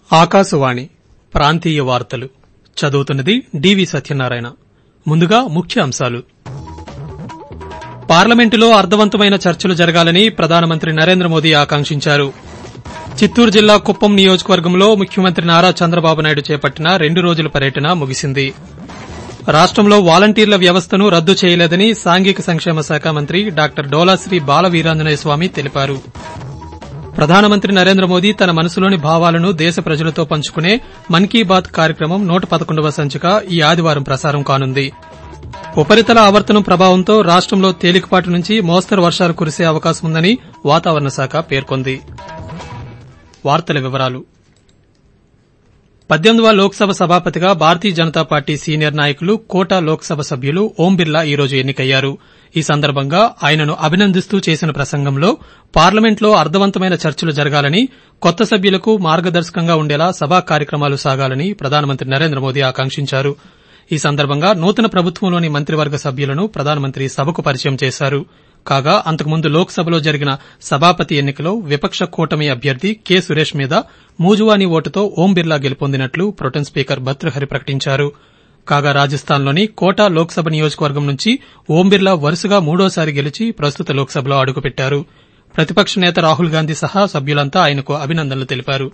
ఆకాశవాణి ప్రాంతీయ వార్తలు చదువుతున్నది డివి సత్యనారాయణ ముందుగా ముఖ్య అంశాలు పార్లమెంటులో అర్థవంతమైన చర్చలు జరగాలని ప్రధానమంత్రి నరేంద్ర మోదీ ఆకాంక్షించారు చిత్తూరు జిల్లా కుప్పం నియోజకవర్గంలో ముఖ్యమంత్రి నారా చంద్రబాబు నాయుడు చేపట్టిన రెండు రోజుల పర్యటన ముగిసింది రాష్టంలో వాలంటీర్ల వ్యవస్థను రద్దు చేయలేదని సాంఘిక సంక్షేమ శాఖ మంత్రి డాక్టర్ డోలాశ్రీ బాల వీరాంజనేయ స్వామి తెలిపారు ప్రధానమంత్రి నరేంద్ర మోదీ తన మనసులోని భావాలను దేశ ప్రజలతో పంచుకునే మన్ కీ బాత్ కార్యక్రమం నూట పదకొండవ సంచిక ఈ ఆదివారం ప్రసారం కానుంది ఉపరితల ఆవర్తనం ప్రభావంతో రాష్టంలో తేలికపాటి నుంచి మోస్తరు వర్షాలు కురిసే అవకాశం ఉందని వాతావరణ శాఖ పేర్కొంది వార్తల వివరాలు పద్దెనిమిదవ లోక్సభ సభాపతిగా భారతీయ జనతా పార్టీ సీనియర్ నాయకులు కోటా లోక్సభ సభ్యులు ఓం బిర్లా ఈ రోజు ఎన్నికయ్యారు ఈ సందర్భంగా ఆయనను అభినందిస్తూ చేసిన ప్రసంగంలో పార్లమెంట్లో అర్థవంతమైన చర్చలు జరగాలని కొత్త సభ్యులకు మార్గదర్శకంగా ఉండేలా సభా కార్యక్రమాలు సాగాలని ప్రధానమంత్రి నరేంద్ర మోదీ ఆకాంక్షించారు ఈ సందర్భంగా నూతన ప్రభుత్వంలోని మంత్రివర్గ సభ్యులను ప్రధానమంత్రి సభకు పరిచయం చేశారు కాగా అంతకుముందు లోక్సభలో జరిగిన సభాపతి ఎన్నికలో విపక్ష కూటమి అభ్యర్థి కె సురేష్ మీద మూజువానీ ఓటుతో ఓం బిర్లా గెలుపొందినట్లు ప్రొటెం స్పీకర్ భర్తృహరి ప్రకటించారు కాగా రాజస్థాన్లోని కోటా లోక్సభ నియోజకవర్గం నుంచి ఓం బిర్లా వరుసగా మూడోసారి గెలిచి ప్రస్తుత లోక్సభలో అడుగుపెట్టారు ప్రతిపక్ష నేత రాహుల్ గాంధీ సహా సభ్యులంతా ఆయనకు అభినందనలు తెలిపారు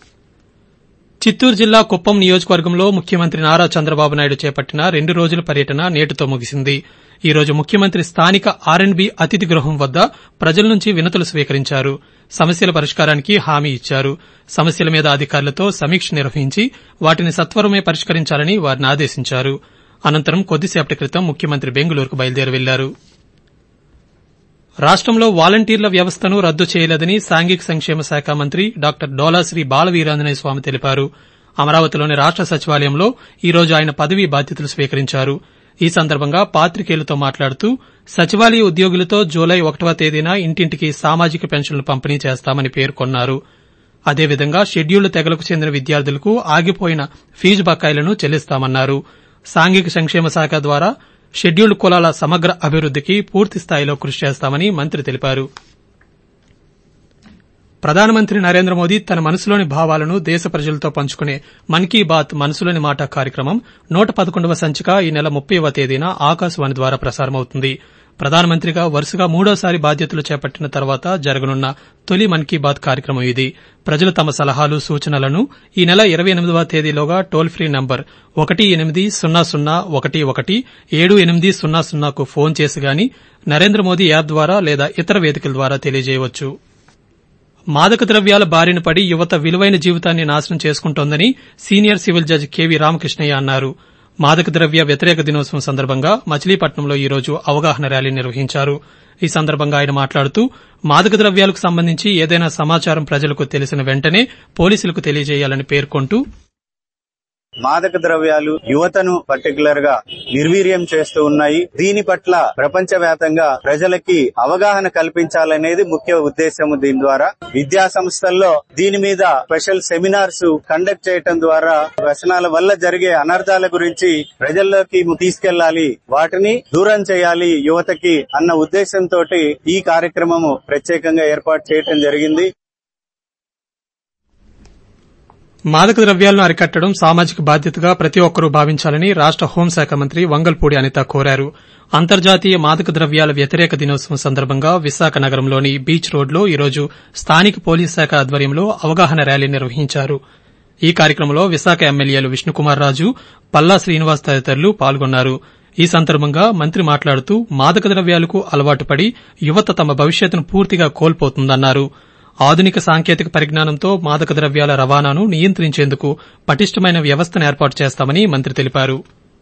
చిత్తూరు జిల్లా కుప్పం నియోజకవర్గంలో ముఖ్యమంత్రి నారా చంద్రబాబు నాయుడు చేపట్టిన రెండు రోజుల పర్యటన నేటితో ముగిసింది ఈ రోజు ముఖ్యమంత్రి స్థానిక ఆర్ఎండ్బీ అతిథి గృహం వద్ద ప్రజల నుంచి వినతులు స్వీకరించారు సమస్యల పరిష్కారానికి హామీ ఇచ్చారు సమస్యల మీద అధికారులతో సమీక్ష నిర్వహించి వాటిని సత్వరమే పరిష్కరించాలని వారిని ఆదేశించారు అనంతరం కొద్దిసేపటి క్రితం ముఖ్యమంత్రి బెంగళూరుకు బయలుదేరి వెళ్లారు రాష్టంలో వాలంటీర్ల వ్యవస్థను రద్దు చేయలేదని సాంఘిక సంక్షేమ శాఖ మంత్రి డాక్టర్ డోలాశ్రీ బాల వీరాంజనేయ స్వామి తెలిపారు అమరావతిలోని రాష్ట సచివాలయంలో ఈ రోజు ఆయన పదవీ బాధ్యతలు స్వీకరించారు ఈ సందర్భంగా పాత్రికేయులతో మాట్లాడుతూ సచివాలయ ఉద్యోగులతో జూలై ఒకటవ తేదీన ఇంటింటికి సామాజిక పెన్షన్లు పంపిణీ చేస్తామని పేర్కొన్నారు అదేవిధంగా షెడ్యూల్డ్ తెగలకు చెందిన విద్యార్థులకు ఆగిపోయిన ఫీజు బకాయిలను చెల్లిస్తామన్నారు సాంఘిక సంక్షేమ శాఖ ద్వారా షెడ్యూల్డ్ కులాల సమగ్ర అభివృద్దికి పూర్తి స్థాయిలో కృషి చేస్తామని మంత్రి తెలిపారు ప్రధానమంత్రి నరేంద్ర మోదీ తన మనసులోని భావాలను దేశ ప్రజలతో పంచుకునే మన్ కీ బాత్ మనసులోని మాట కార్యక్రమం నూట పదకొండవ సంచిక ఈ నెల ముప్పైవ తేదీన ఆకాశవాణి ద్వారా ప్రసారమవుతుంది ప్రధానమంత్రిగా వరుసగా మూడోసారి బాధ్యతలు చేపట్టిన తర్వాత జరగనున్న తొలి మన్ కీ బాత్ కార్యక్రమం ఇది ప్రజలు తమ సలహాలు సూచనలను ఈ నెల ఇరవై ఎనిమిదవ తేదీలోగా టోల్ ఫ్రీ నంబర్ ఒకటి ఎనిమిది సున్నా సున్నా ఒకటి ఒకటి ఏడు ఎనిమిది సున్నా సున్నాకు ఫోన్ చేసి గాని నరేంద్ర మోదీ యాప్ ద్వారా లేదా ఇతర వేదికల ద్వారా తెలియజేయవచ్చు మాదక ద్రవ్యాల బారిన పడి యువత విలువైన జీవితాన్ని నాశనం చేసుకుంటోందని senior civil judge KV Ramakrishnayya అన్నారు మాదక ద్రవ్య వ్యతిరేక దినోత్సవం సందర్భంగా మచిలీపట్నంలో ఈ రోజు అవగాహన ర్యాలీ నిర్వహించారు ఈ సందర్భంగా ఆయన మాట్లాడుతూ మాదక ద్రవ్యాలకు సంబంధించి ఏదైనా సమాచారం ప్రజలకు తెలిసిన వెంటనే పోలీసులకు తెలియజేయాలని పేర్కొంటూ మాదక ద్రవ్యాలు యువతను పర్టికులర్ గా నిర్వీర్యం చేస్తూ ఉన్నాయి దీని పట్ల ప్రపంచ వ్యాప్తంగా ప్రజలకి అవగాహన కల్పించాలనేది ముఖ్య ఉద్దేశము దీని ద్వారా విద్యా సంస్థల్లో దీని మీద స్పెషల్ సెమినార్స్ కండక్ట్ చేయటం ద్వారా వ్యసనాల వల్ల జరిగే అనర్థాల గురించి ప్రజల్లోకి తీసుకెళ్లాలి వాటిని దూరం చేయాలి యువతకి అన్న ఉద్దేశంతో ఈ కార్యక్రమము ప్రత్యేకంగా ఏర్పాటు చేయటం జరిగింది మాదక ద్రవ్యాలను అరికట్టడం సామాజిక బాధ్యతగా ప్రతి ఒక్కరూ భావించాలని రాష్ట హోంశాఖ మంత్రి వంగల్పూడి అనిత కోరారు అంతర్జాతీయ మాదక ద్రవ్యాల వ్యతిరేక దినోత్సవం సందర్భంగా విశాఖ నగరంలోని బీచ్ రోడ్లో ఈరోజు స్థానిక పోలీస్ శాఖ ఆధ్వర్యంలో అవగాహన ర్యాలీ నిర్వహించారు ఈ కార్యక్రమంలో విశాఖ ఎమ్మెల్యేలు విష్ణుకుమార్ రాజు పల్లా శ్రీనివాస్ తదితరులు పాల్గొన్నారు ఈ సందర్భంగా మంత్రి మాట్లాడుతూ మాదక ద్రవ్యాలకు అలవాటు పడి యువత తమ భవిష్యత్తును పూర్తిగా కోల్పోతుందన్నారు ఆధునిక సాంకేతిక పరిజ్ఞానంతో మాదక ద్రవ్యాల రవాణాను నియంత్రించేందుకు పటిష్టమైన వ్యవస్థను ఏర్పాటు చేస్తామని మంత్రి తెలిపారు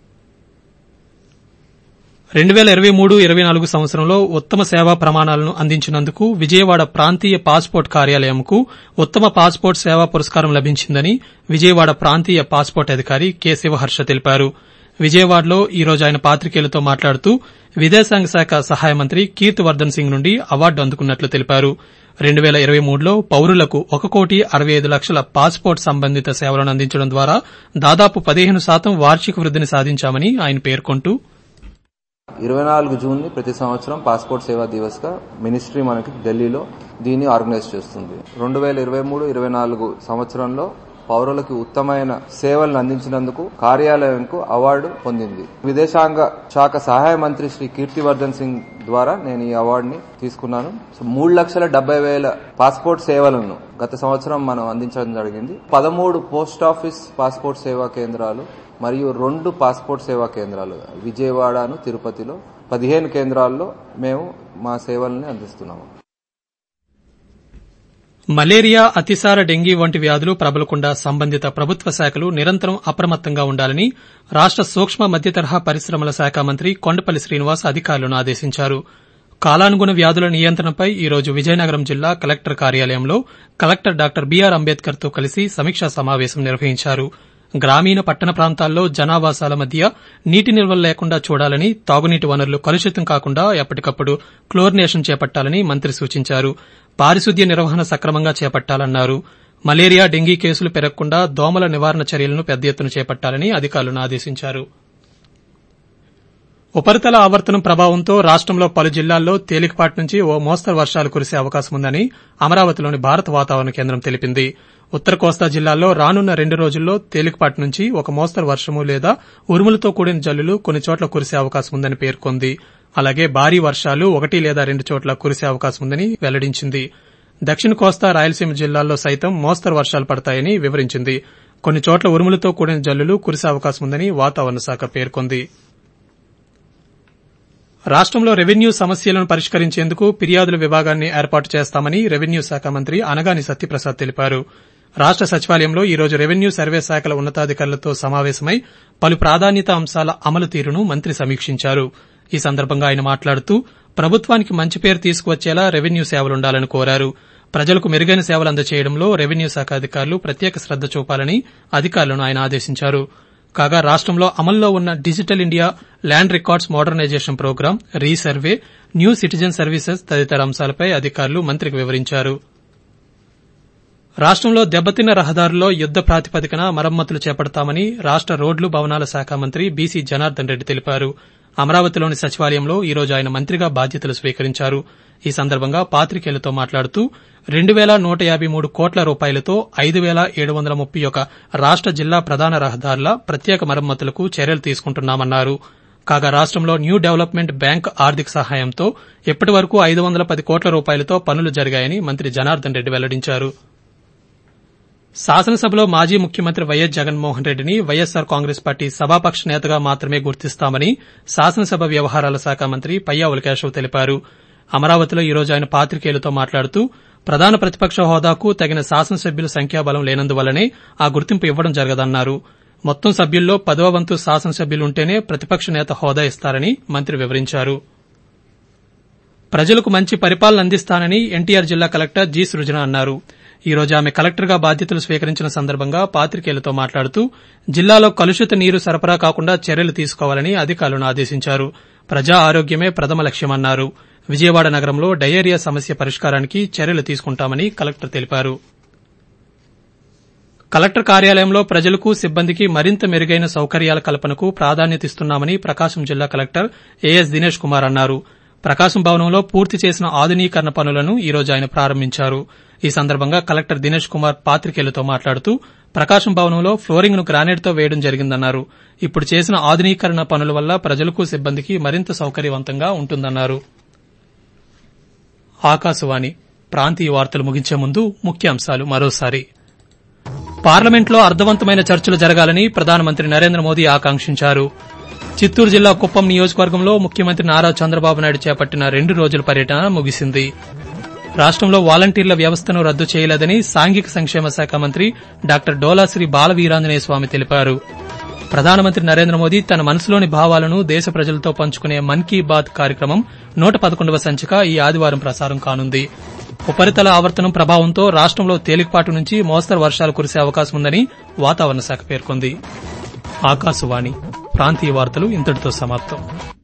రెండు పేల ఇరవై మూడు ఇరవై నాలుగు సంవత్సరంలో ఉత్తమ సేవా ప్రమాణాలను అందించినందుకు విజయవాడ ప్రాంతీయ పాస్పోర్ట్ కార్యాలయంకు ఉత్తమ పాస్పోర్ట్ సేవా పురస్కారం లభించిందని విజయవాడ ప్రాంతీయ పాస్పోర్ట్ అధికారి కె శివహర్ష తెలిపారు విజయవాడలో ఈ రోజు ఆయన పాత్రికేయులతో మాట్లాడుతూ విదేశాంగ శాఖ సహాయ మంత్రి కీర్తివర్దన్ సింగ్ నుండి అవార్డు అందుకున్నట్లు తెలిపారు రెండు పేల ఇరవై మూడులో పౌరులకు ఒక కోటి అరవై ఐదు లక్షల పాస్పోర్ట్ సంబంధిత సేవలను అందించడం ద్వారా దాదాపు పదిహేను శాతం వార్షిక వృద్దిని సాధించామని ఆయన పేర్కొంటూ ఇరవై నాలుగు జూన్ ని ప్రతి సంవత్సరం పాస్పోర్ట్ సేవా దివస్ గా మినిస్ట్రీ మనకి ఢిల్లీలో దీన్ని ఆర్గనైజ్ చేస్తుంది రెండు వేల ఇరవై మూడు ఇరవై నాలుగు సంవత్సరంలో పౌరులకు ఉత్తమైన సేవలను అందించినందుకు కార్యాలయంకు అవార్డు పొందింది విదేశాంగ శాఖ సహాయ మంత్రి శ్రీ కీర్తివర్ధన్ సింగ్ ద్వారా నేను ఈ అవార్డుని తీసుకున్నాను సో మూడు లక్షల డెబ్బై వేల పాస్పోర్ట్ సేవలను గత సంవత్సరం మనం అందించడం జరిగింది పదమూడు పోస్ట్ ఆఫీస్ పాస్పోర్ట్ సేవా కేంద్రాలు మరియు రెండు పాస్పోర్ట్ సేవా కేంద్రాలు విజయవాడను తిరుపతిలో పదిహేను కేంద్రాల్లో మేము మా సేవల్ని అందిస్తున్నాము మలేరియా అతిసార డెంగీ వంటి వ్యాధులు ప్రబలకుండా సంబంధిత ప్రభుత్వ శాఖలు నిరంతరం అప్రమత్తంగా ఉండాలని రాష్ట సూక్ష్మ మధ్యతరహా పరిశ్రమల శాఖ మంత్రి కొండపల్లి శ్రీనివాస్ అధికారులను ఆదేశించారు కాలానుగుణ వ్యాధుల నియంత్రణపై ఈ రోజు విజయనగరం జిల్లా కలెక్టర్ కార్యాలయంలో కలెక్టర్ డాక్టర్ బీఆర్ అంబేద్కర్ తో కలిసి సమీక్షా సమావేశం నిర్వహించారు గ్రామీణ పట్టణ ప్రాంతాల్లో జనావాసాల మధ్య నీటి నిల్వలు లేకుండా చూడాలని తాగునీటి వనరులు కలుషితం కాకుండా ఎప్పటికప్పుడు క్లోరినేషన్ చేపట్టాలని మంత్రి సూచించారు పారిశుద్ధ్య నిర్వహణ సక్రమంగా చేపట్టాలన్నారు మలేరియా డెంగీ కేసులు పెరగకుండా దోమల నివారణ చర్యలను పెద్ద ఎత్తున చేపట్టాలని అధికారులను ఆదేశించారు ఉపరితల ఆవర్తనం ప్రభావంతో రాష్టంలో పలు జిల్లాల్లో తేలికపాటి నుంచి ఓ మోస్తరు వర్షాలు కురిసే అవకాశం ఉందని అమరావతిలోని భారత వాతావరణ కేంద్రం తెలిపింది ఉత్తర కోస్తా జిల్లాల్లో రానున్న రెండు రోజుల్లో తేలికపాటి నుంచి ఒక మోస్తరు వర్షము లేదా ఉరుములతో కూడిన జల్లులు కొన్ని చోట్ల కురిసే అవకాశం ఉందని పేర్కొంది అలాగే భారీ వర్షాలు ఒకటి లేదా రెండు చోట్ల కురిసే అవకాశం ఉందని వెల్లడించింది దక్షిణ కోస్తా రాయలసీమ జిల్లాల్లో సైతం మోస్తరు వర్షాలు పడతాయని వివరించింది కొన్ని చోట్ల ఉరుములతో కూడిన జల్లులు కురిసే అవకాశం ఉందని వాతావరణ శాఖ పేర్కొంది రాష్టంలో రెవెన్యూ సమస్యలను పరిష్కరించేందుకు ఫిర్యాదుల విభాగాన్ని ఏర్పాటు చేస్తామని రెవెన్యూ శాఖ మంత్రి అనగాని సత్యప్రసాద్ తెలిపారు రాష్ట సచివాలయంలో ఈ రోజు రెవెన్యూ సర్వే శాఖల ఉన్నతాధికారులతో సమావేశమై పలు ప్రాధాన్యత అంశాల అమలు తీరును మంత్రి సమీక్షించారు ఈ సందర్భంగా ఆయన మాట్లాడుతూ ప్రభుత్వానికి మంచి పేరు తీసుకువచ్చేలా రెవెన్యూ సేవలుండాలని కోరారు ప్రజలకు మెరుగైన సేవలు అందజేయడంలో రెవెన్యూ శాఖ అధికారులు ప్రత్యేక శ్రద్ద చూపాలని అధికారులను ఆయన ఆదేశించారు కాగా రాష్టంలో అమల్లో ఉన్న digital India land records modernisation programme resurvey new citizen services తదితర అంశాలపై అధికారులు మంత్రికి వివరించారు రాష్టంలో దెబ్బతిన్న రహదారుల్లో యుద్ద ప్రాతిపదికన మరమ్మతులు చేపడతామని రాష్ట రోడ్లు భవనాల శాఖ మంత్రి బీసీ జనార్దన్ రెడ్డి తెలిపారు అమరావతిలోని సచివాలయంలో ఈ రోజు ఆయన మంత్రిగా బాధ్యతలు స్వీకరించారు ఈ సందర్భంగా పాత్రికేయులతో మాట్లాడుతూ రెండు వేల నూట యాబై మూడు కోట్ల రూపాయలతో ఐదు వేల ఏడు వందల ముప్పై ఒక రాష్ట జిల్లా ప్రధాన రహదారుల ప్రత్యేక మరమ్మతులకు చర్యలు తీసుకుంటున్నామన్నారు కాగా రాష్టంలో న్యూ డెవలప్మెంట్ బ్యాంక్ ఆర్థిక సహాయంతో ఇప్పటి వరకు ఐదు వందల పది కోట్ల రూపాయలతో పనులు జరిగాయని మంత్రి జనార్దన్ రెడ్డి వెల్లడించారు శాసనసభలో మాజీ ముఖ్యమంత్రి వైఎస్ జగన్మోహన్ రెడ్డిని వైఎస్సార్ కాంగ్రెస్ పార్టీ సభాపక్ష నేతగా మాత్రమే గుర్తిస్తామని శాసనసభ వ్యవహారాల శాఖ మంత్రి పయ్యావుల కేశవ్ తెలిపారు అమరావతిలో ఈ రోజు ఆయన పాత్రికేయులతో మాట్లాడుతూ ప్రధాన ప్రతిపక్ష హోదాకు తగిన శాసనసభ్యుల సంఖ్యాబలం లేనందువల్లనే ఆ గుర్తింపు ఇవ్వడం జరగదన్నారు మొత్తం సభ్యుల్లో పదవ వంతు శాసనసభ్యులుంటేనే ప్రతిపక్ష నేత హోదా ఇస్తారని మంత్రి వివరించారు ప్రజలకు మంచి పరిపాలన అందిస్తానని ఎన్టీఆర్ జిల్లా కలెక్టర్ జి సృజన అన్నారు ఈ రోజు ఆమె కలెక్టర్గా బాధ్యతలు స్వీకరించిన సందర్భంగా పాత్రికేయులతో మాట్లాడుతూ జిల్లాలో కలుషిత నీరు సరఫరా కాకుండా చర్యలు తీసుకోవాలని అధికారులను ఆదేశించారు ప్రజా ఆరోగ్యమే ప్రథమ లక్ష్యమన్నారు విజయవాడ నగరంలో డయేరియా సమస్య పరిష్కారానికి చర్యలు తీసుకుంటామని కలెక్టర్ తెలిపారు కలెక్టర్ కార్యాలయంలో ప్రజలకు సిబ్బందికి మరింత మెరుగైన సౌకర్యాల కల్పనకు ప్రాధాన్యత ఇస్తున్నామని ప్రకాశం జిల్లా కలెక్టర్ ఏఎస్ దినేష్ కుమార్ అన్నారు ప్రకాశం భవనంలో పూర్తి చేసిన ఆధునీకరణ పనులను ఈ రోజు ఆయన ప్రారంభించారు ఈ సందర్భంగా కలెక్టర్ దినేష్ కుమార్ పాత్రికేయులతో మాట్లాడుతూ ప్రకాశం భవనంలో ఫ్లోరింగ్ ను గ్రానైట్ తో వేయడం జరిగిందన్నారు ఇప్పుడు చేసిన ఆధునీకరణ పనుల వల్ల ప్రజలకు సిబ్బందికి మరింత సౌకర్యవంతంగా ఉంటుందన్నారు ఆకాశవాణి ప్రాంతీయ వార్తలు ముగించే ముందు ముఖ్యాంశాలు మరోసారి పార్లమెంట్లో అర్థవంతమైన చర్చలు జరగాలని ప్రధానమంత్రి నరేంద్ర మోదీ ఆకాంక్షించారు చిత్తూరు జిల్లా కుప్పం నియోజకవర్గంలో ముఖ్యమంత్రి నారా చంద్రబాబు నాయుడు చేపట్టిన రెండు రోజుల పర్యటన ముగిసింది రాష్టంలో వాలంటీర్ల వ్యవస్థను రద్దు చేయలేదని సాంఘిక సంక్షేమ శాఖ మంత్రి డాక్టర్ డోలాశ్రీ బాలవీరాంజనేయ స్వామి తెలిపారు ప్రధానమంత్రి నరేంద్ర మోదీ తన మనసులోని భావాలను దేశ ప్రజలతో పంచుకునే మన్ కీ బాత్ కార్యక్రమం నూట పదకొండవ సంచిక ఈ ఆదివారం ప్రసారం కానుంది ఉపరితల ఆవర్తనం ప్రభావంతో రాష్టంలో తేలికపాటి నుంచి మోస్తరు వర్షాలు కురిసే అవకాశం ఉందని వాతావరణ శాఖ పేర్కొంది ఆకాశవాణి ప్రాంతీయ వార్తలు ఇంతటితో సమాప్తం